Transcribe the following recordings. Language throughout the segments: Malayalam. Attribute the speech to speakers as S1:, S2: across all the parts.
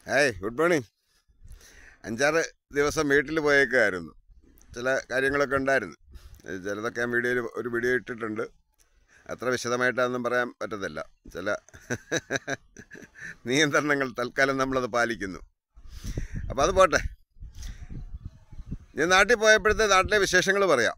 S1: ഹായ് ഗുഡ് മോർണിംഗ് അഞ്ചാറ് ദിവസം വീട്ടിൽ പോയേക്കായിരുന്നു ചില കാര്യങ്ങളൊക്കെ ഉണ്ടായിരുന്നു അത് ചിലതൊക്കെ ഞാൻ വീഡിയോയിൽ ഒരു വീഡിയോ ഇട്ടിട്ടുണ്ട് അത്ര വിശദമായിട്ടൊന്നും പറയാൻ പറ്റത്തില്ല ചില നിയന്ത്രണങ്ങൾ തൽക്കാലം നമ്മളത് പാലിക്കുന്നു അപ്പോൾ അത് പോട്ടെ ഞാൻ നാട്ടിൽ പോയപ്പോഴത്തെ നാട്ടിലെ വിശേഷങ്ങൾ പറയാം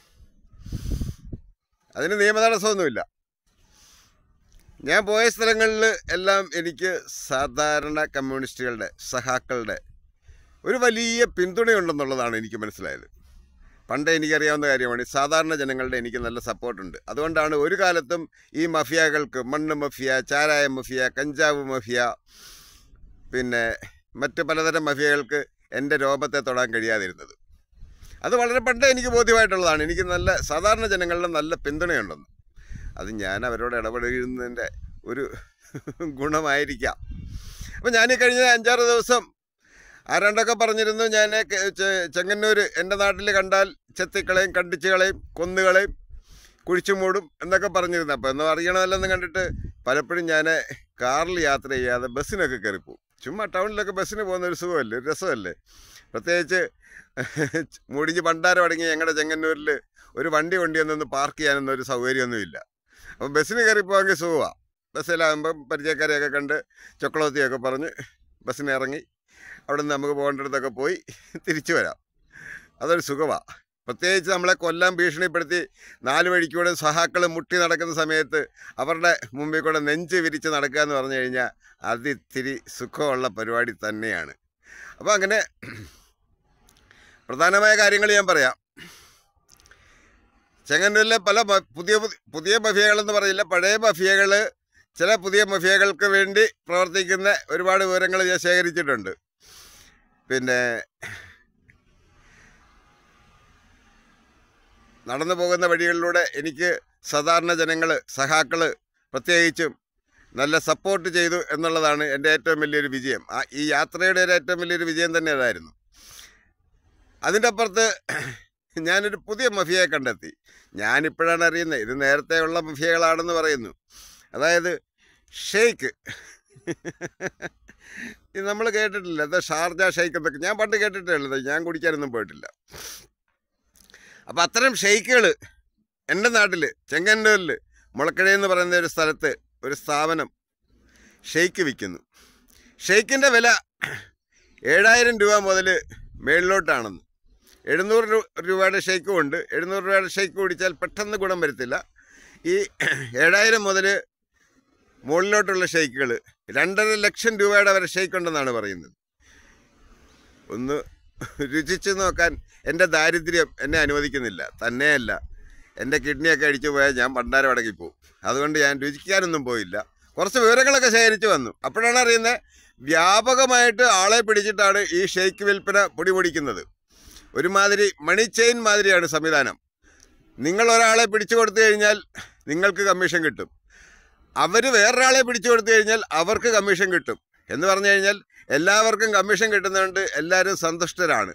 S1: അതിന് നിയമതടസ്സമൊന്നുമില്ല ഞാൻ പോയ സ്ഥലങ്ങളിൽ എല്ലാം എനിക്ക് സാധാരണ കമ്മ്യൂണിസ്റ്റുകളുടെ സഹാക്കളുടെ ഒരു വലിയ പിന്തുണയുണ്ടെന്നുള്ളതാണ് എനിക്ക് മനസ്സിലായത് പണ്ട് എനിക്കറിയാവുന്ന കാര്യമാണ് ഈ സാധാരണ ജനങ്ങളുടെ എനിക്ക് നല്ല സപ്പോർട്ടുണ്ട് അതുകൊണ്ടാണ് ഒരു കാലത്തും ഈ മഫിയകൾക്ക് മണ്ണ് മഫിയ ചാരായ മഫിയ കഞ്ചാവ് മഫിയ പിന്നെ മറ്റ് പലതരം മഫിയകൾക്ക് എൻ്റെ രോപത്തെ തൊടാൻ കഴിയാതിരുന്നത് അത് വളരെ പണ്ടേ എനിക്ക് ബോധ്യമായിട്ടുള്ളതാണ് എനിക്ക് നല്ല സാധാരണ ജനങ്ങളുടെ നല്ല പിന്തുണയുണ്ടെന്ന് അത് ഞാൻ അവരോട് ഇടപെടുന്നതിൻ്റെ ഒരു ഗുണമായിരിക്കാം അപ്പം ഞാൻ ഈ കഴിഞ്ഞ അഞ്ചാറ് ദിവസം ആരാണ്ടൊക്കെ പറഞ്ഞിരുന്നു ഞാൻ ചെങ്ങന്നൂർ എൻ്റെ നാട്ടിൽ കണ്ടാൽ ചെത്തിക്കളയും കണ്ടിച്ചുകളെയും കൊന്നുകളെയും കുഴിച്ചു മൂടും എന്നൊക്കെ പറഞ്ഞിരുന്നു അപ്പോൾ എന്ന് അറിയണമല്ലെന്ന് കണ്ടിട്ട് പലപ്പോഴും ഞാൻ കാറിൽ യാത്ര ചെയ്യാതെ ബസ്സിനൊക്കെ കയറിപ്പോവും ചുമ്മാ ടൗണിലൊക്കെ ബസ്സിന് പോകുന്ന ഒരു സുഖമല്ലേ ഒരു രസമല്ലേ പ്രത്യേകിച്ച് മുടിഞ്ഞ് പണ്ടാരം അടങ്ങി ഞങ്ങളുടെ ചെങ്ങന്നൂരിൽ ഒരു വണ്ടി കൊണ്ടുവന്നൊന്ന് പാർക്ക് ചെയ്യാനൊന്നും ഒരു സൗകര്യമൊന്നുമില്ല അപ്പം ബസ്സിന് കയറി പോകാമെങ്കിൽ സുഖമാണ് ബസ്സിലാകുമ്പം പരിചയക്കാരെയൊക്കെ കണ്ട് ചൊക്കളോത്തിയൊക്കെ പറഞ്ഞ് ബസ്സിന് ഇറങ്ങി അവിടെ നിന്ന് നമുക്ക് പോകേണ്ടിടത്തൊക്കെ പോയി തിരിച്ചു വരാം അതൊരു സുഖമാണ് പ്രത്യേകിച്ച് നമ്മളെ കൊല്ലാൻ ഭീഷണിപ്പെടുത്തി നാല് വഴിക്കൂടെ സഹാക്കൾ മുട്ടി നടക്കുന്ന സമയത്ത് അവരുടെ മുമ്പിൽ കൂടെ നെഞ്ച് വിരിച്ച് നടക്കുക എന്ന് പറഞ്ഞു കഴിഞ്ഞാൽ അതിത്തിരി സുഖമുള്ള പരിപാടി തന്നെയാണ് അപ്പോൾ അങ്ങനെ പ്രധാനമായ കാര്യങ്ങൾ ഞാൻ പറയാം ചെങ്ങന്നൂരിലെ പല മ- പുതിയ പുതി- പുതിയ മഫിയകളെന്ന് പറയില്ല പഴയ മഫിയകൾ ചില പുതിയ മഫിയകൾക്ക് വേണ്ടി പ്രവർത്തിക്കുന്ന ഒരുപാട് വിവരങ്ങൾ ഞാൻ ശേഖരിച്ചിട്ടുണ്ട് പിന്നെ നടന്നു പോകുന്ന വഴികളിലൂടെ എനിക്ക് സാധാരണ ജനങ്ങൾ സഹാക്കൾ പ്രത്യേകിച്ചും നല്ല സപ്പോർട്ട് ചെയ്തു എന്നുള്ളതാണ് എൻ്റെ ഏറ്റവും വലിയൊരു വിജയം ആ ഈ യാത്രയുടെ ഒരു ഏറ്റവും വലിയൊരു വിജയം തന്നെ അതായിരുന്നു അതിൻ്റെ അപ്പുറത്ത് ഞാനൊരു പുതിയ മഫിയയെ കണ്ടെത്തി ഞാനിപ്പോഴാണ് അറിയുന്നത് ഇത് നേരത്തെ ഉള്ള മഫിയകളാണെന്ന് പറയുന്നു അതായത് ഷെയ്ക്ക് ഇത് നമ്മൾ കേട്ടിട്ടില്ല അത് ഷാർജ ഷെയ്ക്ക് എന്നൊക്കെ ഞാൻ പണ്ട് കേട്ടിട്ടേ ഉള്ളത് ഞാൻ കുടിക്കാനൊന്നും പോയിട്ടില്ല അപ്പം അത്തരം ഷെയ്ക്കുകൾ എൻ്റെ നാട്ടിൽ ചെങ്ങന്നൂരിൽ മുളക്കഴ എന്ന് പറയുന്ന ഒരു സ്ഥലത്ത് ഒരു സ്ഥാപനം ഷെയ്ക്ക് വിൽക്കുന്നു ഷെയ്ക്കിൻ്റെ വില ഏഴായിരം രൂപ മുതൽ മേളിലോട്ടാണെന്ന് എഴുന്നൂറ് രൂ- രൂപയുടെ ഷെയ്ക്കും ഉണ്ട് എഴുന്നൂറ് രൂപയുടെ ഷെയ്ക്ക് കുടിച്ചാൽ പെട്ടെന്ന് ഗുണം വരത്തില്ല ഈ ഏഴായിരം മുതൽ മുകളിലോട്ടുള്ള ഷെയ്ക്കുകൾ രണ്ടര ലക്ഷം രൂപയുടെ വരെ ഷെയ്ക്ക് ഉണ്ടെന്നാണ് പറയുന്നത് ഒന്ന് രുചിച്ച് നോക്കാൻ എൻ്റെ ദാരിദ്ര്യം എന്നെ അനുവദിക്കുന്നില്ല തന്നെയല്ല എൻ്റെ കിഡ്നിയൊക്കെ അടിച്ചു പോയാൽ ഞാൻ പണ്ടാരം അടക്കി പോകും അതുകൊണ്ട് ഞാൻ രുചിക്കാനൊന്നും പോയില്ല കുറച്ച് വിവരങ്ങളൊക്കെ ശേഖരിച്ച് വന്നു അപ്പോഴാണ് അറിയുന്നത് വ്യാപകമായിട്ട് ആളെ പിടിച്ചിട്ടാണ് ഈ ഷെയ്ക്ക് വിൽപ്പന പൊടി പൊടിക്കുന്നത് ഒരുമാതിരി മണി ചെയിൻ മാതിരിയാണ് സംവിധാനം നിങ്ങൾ ഒരാളെ പിടിച്ചു കൊടുത്തു കഴിഞ്ഞാൽ നിങ്ങൾക്ക് കമ്മീഷൻ കിട്ടും അവർ വേറൊരാളെ പിടിച്ചു കൊടുത്തു കഴിഞ്ഞാൽ അവർക്ക് കമ്മീഷൻ കിട്ടും എന്ന് പറഞ്ഞു കഴിഞ്ഞാൽ എല്ലാവർക്കും കമ്മീഷൻ കിട്ടുന്നതുകൊണ്ട് എല്ലാവരും സന്തുഷ്ടരാണ്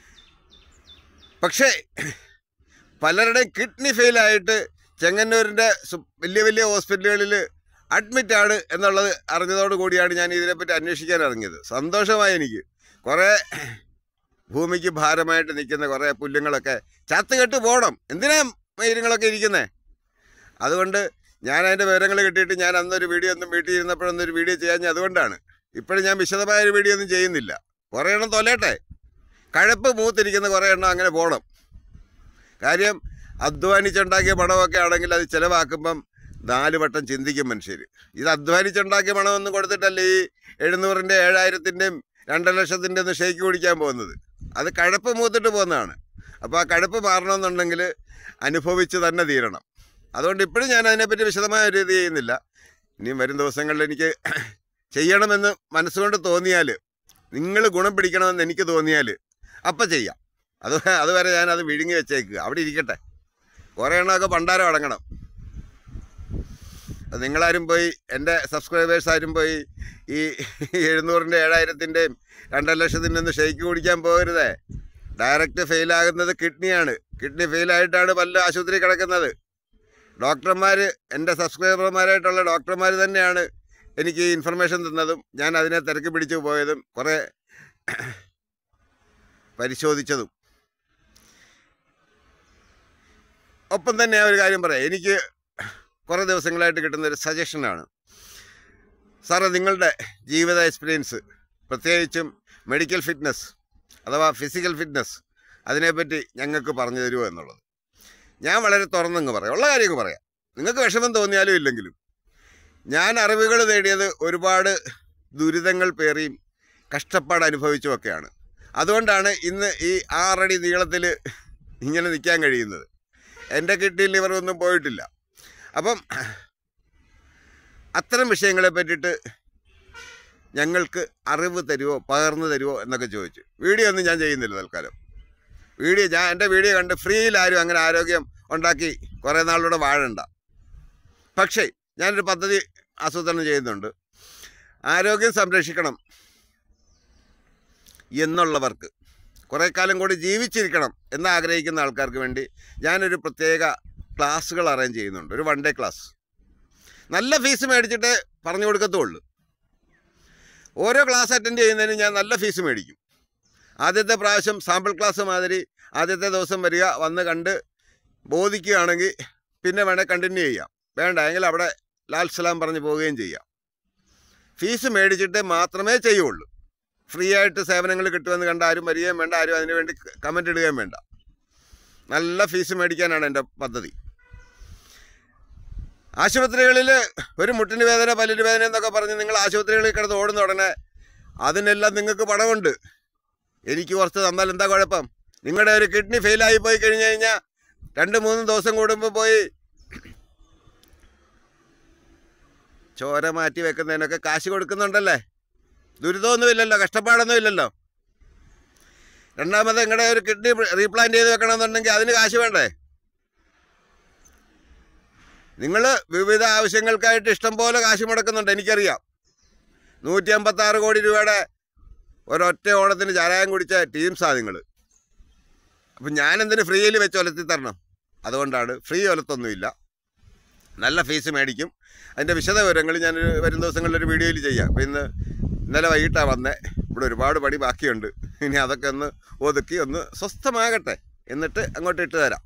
S1: പക്ഷേ പലരുടെയും കിഡ്നി ഫെയിലായിട്ട് ചെങ്ങന്നൂരിൻ്റെ സു- വലിയ വലിയ ഹോസ്പിറ്റലുകളിൽ അഡ്മിറ്റാണ് എന്നുള്ളത് അറിഞ്ഞതോടു കൂടിയാണ് ഞാൻ ഇതിനെപ്പറ്റി അന്വേഷിക്കാൻ ഇറങ്ങിയത് സന്തോഷമായി എനിക്ക് കുറേ ഭൂമിക്ക് ഭാരമായിട്ട് നിൽക്കുന്ന കുറേ പുല്ലുങ്ങളൊക്കെ ചത്തുകെട്ട് പോകണം എന്തിനാ മയിലുങ്ങളൊക്കെ ഇരിക്കുന്നത് അതുകൊണ്ട് ഞാൻ അതിൻ്റെ വിവരങ്ങൾ കിട്ടിയിട്ട് ഞാൻ അന്നൊരു വീഡിയോ ഒന്നും വീട്ടിൽ ഇരുന്നപ്പോഴൊന്നും ഒരു വീഡിയോ ചെയ്യാൻ അതുകൊണ്ടാണ് ഇപ്പോഴും ഞാൻ വിശദമായ ഒരു വീഡിയോ ഒന്നും ചെയ്യുന്നില്ല കുറേ എണ്ണം തൊലയട്ടെ കഴപ്പ് മൂത്തിരിക്കുന്ന കുറേ എണ്ണം അങ്ങനെ പോകണം കാര്യം അധ്വാനിച്ചുണ്ടാക്കിയ പണമൊക്കെ ആണെങ്കിൽ അത് ചിലവാക്കുമ്പം നാല് വട്ടം ചിന്തിക്കും മനുഷ്യർ ഇത് അധ്വാനിച്ചുണ്ടാക്കിയ പണമൊന്നും കൊടുത്തിട്ടല്ല ഈ എഴുന്നൂറിൻ്റെ ഏഴായിരത്തിൻ്റെയും രണ്ടര ലക്ഷത്തിൻ്റെ ഒന്ന് ഷെയ്ക്ക് കുടിക്കാൻ പോകുന്നത് അത് കഴപ്പ് മൂത്തിട്ട് പോകുന്നതാണ് അപ്പോൾ ആ കഴപ്പ് മാറണമെന്നുണ്ടെങ്കിൽ അനുഭവിച്ച് തന്നെ തീരണം അതുകൊണ്ട് ഇപ്പോഴും ഞാൻ അതിനെപ്പറ്റി വിശദമായ ഒരു ഇത് ചെയ്യുന്നില്ല ഇനിയും വരും ദിവസങ്ങളിൽ എനിക്ക് ചെയ്യണമെന്ന് മനസ്സുകൊണ്ട് തോന്നിയാൽ നിങ്ങൾ ഗുണം പിടിക്കണമെന്ന് എനിക്ക് തോന്നിയാൽ അപ്പം ചെയ്യാം അത് അതുവരെ ഞാൻ അത് വിഴുങ്ങി വെച്ചേക്കുക അവിടെ ഇരിക്കട്ടെ കുറേ എണ്ണമൊക്കെ പണ്ടാരം അടങ്ങണം അത് നിങ്ങളാരും പോയി എൻ്റെ സബ്സ്ക്രൈബേഴ്സ് ആരും പോയി ഈ എഴുന്നൂറിൻ്റെ ഏഴായിരത്തിൻ്റെയും രണ്ടര ലക്ഷത്തിൻ്റെ ഒന്ന് ഷെയ്ക്ക് കുടിക്കാൻ പോകരുതേ ഡയറക്റ്റ് ഫെയിലാകുന്നത് കിഡ്നിയാണ് കിഡ്നി ഫെയിലായിട്ടാണ് പല ആശുപത്രി കിടക്കുന്നത് ഡോക്ടർമാർ എൻ്റെ സബ്സ്ക്രൈബർമാരായിട്ടുള്ള ഡോക്ടർമാർ തന്നെയാണ് എനിക്ക് ഈ ഇൻഫർമേഷൻ തന്നതും ഞാൻ അതിനെ തിരക്ക് പിടിച്ചു പോയതും കുറേ പരിശോധിച്ചതും ഒപ്പം തന്നെ ഒരു കാര്യം പറയാം എനിക്ക് കുറേ ദിവസങ്ങളായിട്ട് കിട്ടുന്ന ഒരു സജഷനാണ് സാറേ നിങ്ങളുടെ ജീവിത എക്സ്പീരിയൻസ് പ്രത്യേകിച്ചും മെഡിക്കൽ ഫിറ്റ്നസ് അഥവാ ഫിസിക്കൽ ഫിറ്റ്നസ് അതിനെപ്പറ്റി ഞങ്ങൾക്ക് പറഞ്ഞു തരുമോ എന്നുള്ളത് ഞാൻ വളരെ തുറന്നങ്ങ് പറയാം ഉള്ള കാര്യമൊക്കെ പറയാം നിങ്ങൾക്ക് വിഷമം തോന്നിയാലും ഇല്ലെങ്കിലും ഞാൻ അറിവുകൾ നേടിയത് ഒരുപാട് ദുരിതങ്ങൾ പേറിയും കഷ്ടപ്പാട് അനുഭവിച്ചുമൊക്കെയാണ് അതുകൊണ്ടാണ് ഇന്ന് ഈ ആറടി നീളത്തിൽ ഇങ്ങനെ നിൽക്കാൻ കഴിയുന്നത് എൻ്റെ കിഡ്നി ലിവർ ഒന്നും പോയിട്ടില്ല അപ്പം അത്തരം വിഷയങ്ങളെ പറ്റിയിട്ട് ഞങ്ങൾക്ക് അറിവ് തരുമോ പകർന്നു തരുമോ എന്നൊക്കെ ചോദിച്ചു വീഡിയോ ഒന്നും ഞാൻ ചെയ്യുന്നില്ല തൽക്കാലം വീഡിയോ ഞാൻ എൻ്റെ വീഡിയോ കണ്ട് ഫ്രീയിൽ ആരും അങ്ങനെ ആരോഗ്യം ഉണ്ടാക്കി കുറേ നാളിലൂടെ വാഴണ്ട പക്ഷേ ഞാനൊരു പദ്ധതി ആസൂത്രണം ചെയ്യുന്നുണ്ട് ആരോഗ്യം സംരക്ഷിക്കണം എന്നുള്ളവർക്ക് കുറേ കാലം കൂടി ജീവിച്ചിരിക്കണം എന്ന് ആഗ്രഹിക്കുന്ന ആൾക്കാർക്ക് വേണ്ടി ഞാനൊരു പ്രത്യേക ക്ലാസ്സുകൾ അറേഞ്ച് ചെയ്യുന്നുണ്ട് ഒരു വൺ ഡേ ക്ലാസ് നല്ല ഫീസ് മേടിച്ചിട്ടേ പറഞ്ഞു കൊടുക്കത്തുള്ളൂ ഓരോ ക്ലാസ് അറ്റൻഡ് ചെയ്യുന്നതിന് ഞാൻ നല്ല ഫീസ് മേടിക്കും ആദ്യത്തെ പ്രാവശ്യം സാമ്പിൾ ക്ലാസ് മാതിരി ആദ്യത്തെ ദിവസം വരിക വന്ന് കണ്ട് ബോധിക്കുകയാണെങ്കിൽ പിന്നെ വേണേൽ കണ്ടിന്യൂ ചെയ്യാം വേണ്ട എങ്കിൽ അവിടെ ലാൽ സലാം പറഞ്ഞ് പോവുകയും ചെയ്യാം ഫീസ് മേടിച്ചിട്ട് മാത്രമേ ചെയ്യുള്ളൂ ഫ്രീ ആയിട്ട് സേവനങ്ങൾ കിട്ടുമെന്ന് കണ്ട് ആരും വരികയും വേണ്ട ആരും അതിനു വേണ്ടി കമൻ്റ് ഇടുകയും വേണ്ട നല്ല ഫീസ് മേടിക്കാനാണ് എൻ്റെ പദ്ധതി ആശുപത്രികളിൽ ഒരു മുട്ടിന് വേദന പല്ലിന് വേദന എന്നൊക്കെ പറഞ്ഞ് നിങ്ങൾ ആശുപത്രികളിൽ കിടന്ന് ഓടുന്ന ഉടനെ അതിനെല്ലാം നിങ്ങൾക്ക് പണമുണ്ട് എനിക്ക് കുറച്ച് തന്നാൽ എന്താ കുഴപ്പം നിങ്ങളുടെ ഒരു കിഡ്നി ഫെയിലായി പോയി കഴിഞ്ഞ് കഴിഞ്ഞാൽ രണ്ട് മൂന്ന് ദിവസം കൂടുമ്പോൾ പോയി ചോര മാറ്റി വെക്കുന്നതിനൊക്കെ കാശ് കൊടുക്കുന്നുണ്ടല്ലേ ദുരിതമൊന്നുമില്ലല്ലോ കഷ്ടപ്പാടൊന്നും ഇല്ലല്ലോ രണ്ടാമത് നിങ്ങളുടെ ഒരു കിഡ്നി റീപ്ലാന്റ് ചെയ്ത് വെക്കണമെന്നുണ്ടെങ്കിൽ അതിന് കാശ് വേണ്ടേ നിങ്ങൾ വിവിധ ആവശ്യങ്ങൾക്കായിട്ട് ഇഷ്ടം പോലെ കാശ് മുടക്കുന്നുണ്ട് എനിക്കറിയാം നൂറ്റി അമ്പത്താറ് കോടി രൂപയുടെ ഒരൊറ്റ ഓണത്തിന് ചാരായം കുടിച്ച ടീംസാണ് നിങ്ങൾ അപ്പം ഞാനെന്തിന് ഫ്രീയിൽ വെച്ച് ഒലത്തി തരണം അതുകൊണ്ടാണ് ഫ്രീ ഒലത്തൊന്നുമില്ല നല്ല ഫീസ് മേടിക്കും അതിൻ്റെ വിശദ വിവരങ്ങൾ ഞാൻ വരും ദിവസങ്ങളിൽ ഒരു വീഡിയോയിൽ ചെയ്യാം അപ്പം ഇന്ന് ഇന്നലെ വൈകിട്ടാണ് വന്നേ ഇവിടെ ഒരുപാട് പണി ബാക്കിയുണ്ട് ഇനി അതൊക്കെ ഒന്ന് ഒതുക്കി ഒന്ന് സ്വസ്ഥമാകട്ടെ എന്നിട്ട് അങ്ങോട്ട് ഇട്ട് തരാം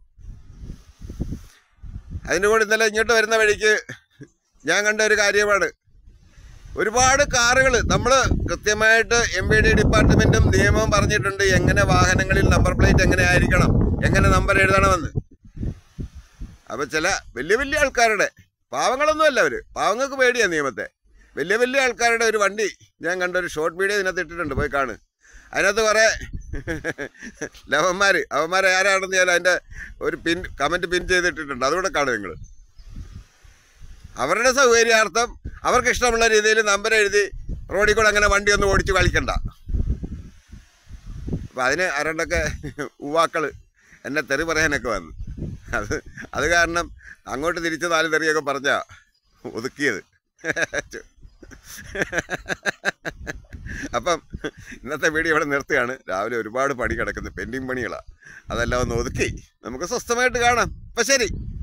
S1: അതിൻ്റെ കൂടെ ഇന്നലെ ഇങ്ങോട്ട് വരുന്ന വഴിക്ക് ഞാൻ കണ്ട ഒരു കാര്യമാണ് ഒരുപാട് കാറുകൾ നമ്മൾ കൃത്യമായിട്ട് എം ബി ഡി ഡിപ്പാർട്ട്മെൻറ്റും നിയമവും പറഞ്ഞിട്ടുണ്ട് എങ്ങനെ വാഹനങ്ങളിൽ നമ്പർ പ്ലേറ്റ് എങ്ങനെ ആയിരിക്കണം എങ്ങനെ നമ്പർ എഴുതണമെന്ന് അപ്പോൾ ചില വലിയ വലിയ ആൾക്കാരുടെ പാവങ്ങളൊന്നുമല്ല അവർ പാവങ്ങൾക്ക് പേടിയാണ് നിയമത്തെ വലിയ വലിയ ആൾക്കാരുടെ ഒരു വണ്ടി ഞാൻ കണ്ട ഒരു ഷോർട്ട് വീഡിയോ ഇതിനകത്ത് ഇട്ടിട്ടുണ്ട് പോയി കാണ് അതിനകത്ത് കുറേ ലവന്മാർ അവന്മാർ ആരാണെന്ന് ഞാൻ അതിൻ്റെ ഒരു പിൻ കമൻറ്റ് പിൻ ചെയ്തിട്ടിട്ടുണ്ട് അതുകൂടെ കാണും നിങ്ങൾ അവരുടെ സൗകര്യാർത്ഥം അവർക്ക് ഇഷ്ടമുള്ള രീതിയിൽ നമ്പർ എഴുതി റോഡിൽ കൂടെ അങ്ങനെ വണ്ടി ഒന്ന് ഓടിച്ച് കളിക്കണ്ട അപ്പം അതിന് ആരണ്ടൊക്കെ യുവാക്കൾ എന്നെ തെറി പറയാനൊക്കെ വന്നു അത് അത് കാരണം അങ്ങോട്ട് തിരിച്ച് നാല് തെറിയൊക്കെ പറഞ്ഞാ ഒതുക്കിയത് അപ്പം ഇന്നത്തെ വീഡിയോ ഇവിടെ നിർത്തുകയാണ് രാവിലെ ഒരുപാട് പണി കിടക്കുന്നു പെൻഡിങ് പണികളാണ് അതെല്ലാം ഒന്ന് ഒതുക്കി നമുക്ക് സ്വസ്ഥമായിട്ട് കാണാം അപ്പം ശരി